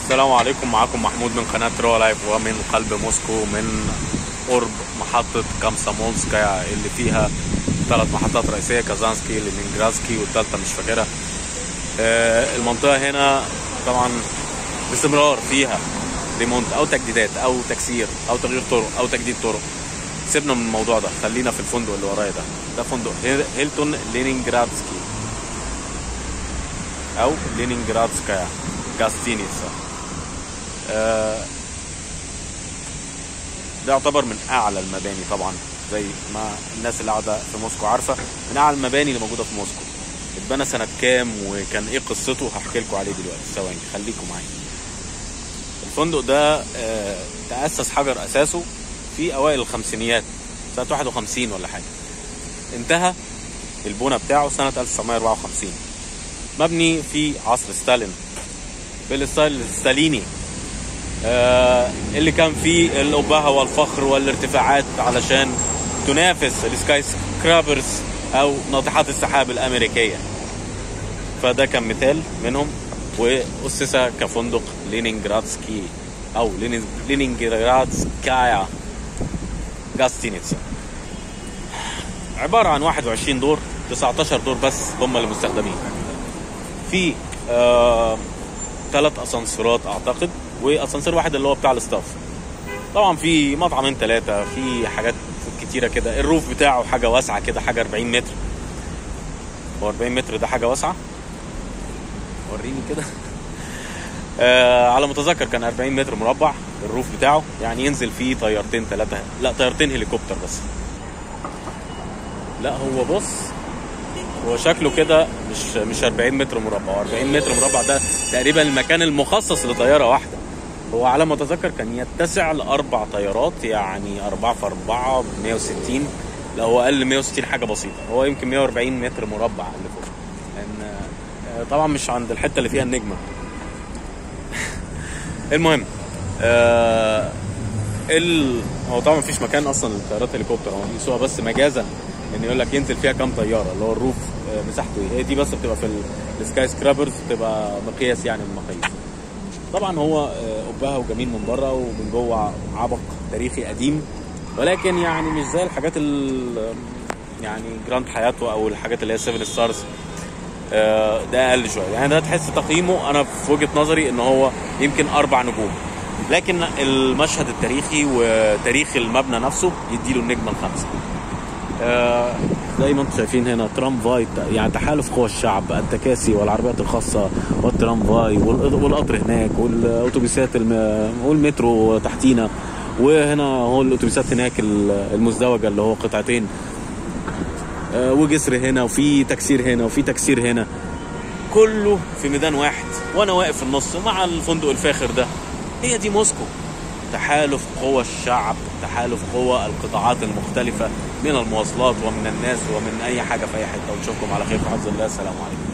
السلام عليكم معاكم محمود من قناة رو لايف ومن قلب موسكو من قرب محطة كامسامولسكايا اللي فيها ثلاث محطات رئيسية كازانسكي لينينجرادسكي والثالثة مش فاكرها آه، المنطقة هنا طبعا باستمرار فيها ريمونت أو تجديدات أو تكسير أو تغيير طرق أو تجديد طرق سيبنا من الموضوع ده خلينا في الفندق اللي ورايا ده ده فندق هيل- هيلتون لينينجرادسكي أو لينينجرادسكايا جاستينيتسا آه، ده يعتبر من اعلى المباني طبعا زي ما الناس اللي قاعده في موسكو عارفه من اعلى المباني اللي موجوده في موسكو اتبنى سنه كام وكان ايه قصته هحكي لكم عليه دلوقتي ثواني خليكم معايا الفندق ده آه، تاسس حجر اساسه في اوائل الخمسينيات سنه 51 ولا حاجه انتهى البنى بتاعه سنه 1954 مبني في عصر ستالين بالستايل الستاليني آه، اللي كان فيه الأبهة والفخر والارتفاعات علشان تنافس السكاي سكرابرز أو ناطحات السحاب الأمريكية فده كان مثال منهم وأسس كفندق لينينجرادسكي أو لينين- لينينجرادسكايا جاستينيتسا عبارة عن 21 دور 19 دور بس هم اللي مستخدمين في آه ثلاث اسانسيرات اعتقد واسانسير واحد اللي هو بتاع الاستاف طبعا في مطعمين ثلاثه في حاجات كتيره كده الروف بتاعه حاجه واسعه كده حاجه 40 متر هو 40 متر ده حاجه واسعه وريني كده آه على ما اتذكر كان 40 متر مربع الروف بتاعه يعني ينزل فيه طيارتين ثلاثه لا طيارتين هليكوبتر بس لا هو بص هو شكله كده مش مش 40 متر مربع هو 40 متر مربع ده تقريبا المكان المخصص لطياره واحده هو على ما اتذكر كان يتسع لاربع طيارات يعني 4 في 4 ب 160 لا هو اقل 160 حاجه بسيطه هو يمكن 140 متر مربع اللي فوق لان آه، طبعا مش عند الحته اللي فيها النجمه المهم آه ال... هو طبعا مفيش مكان اصلا للطيارات هليكوبتر هو بيقيسوها بس مجازا ان يقول لك ينزل فيها كام طياره اللي هو الروف آه، مساحته ايه هي دي بس بتبقى في ال- السكاي سكرابرز بتبقى مقياس يعني من المقاييس طبعا هو آه، قبها وجميل من بره ومن جوه عبق تاريخي قديم ولكن يعني مش زي الحاجات ال يعني جراند حياته او الحاجات اللي هي 7 ستارز آه، ده اقل شويه يعني ده تحس تقييمه انا في وجهه نظري ان هو يمكن اربع نجوم لكن المشهد التاريخي وتاريخ المبنى نفسه يديله النجمه الخامسه آه، زي ما انتم شايفين هنا ترامفاي يعني تحالف قوى الشعب التكاسي والعربيات الخاصه والترامفاي والق- والقطر هناك والاتوبيسات الم- والمترو تحتينا وهنا هو الاتوبيسات هناك المزدوجه اللي هو قطعتين آه، وجسر هنا وفي تكسير هنا وفي تكسير هنا كله في ميدان واحد وانا واقف في النص مع الفندق الفاخر ده هي دي موسكو تحالف قوى الشعب تحالف قوى القطاعات المختلفة من المواصلات ومن الناس ومن أي حاجة في أي حتة ونشوفكم على خير في حفظ الله السلام عليكم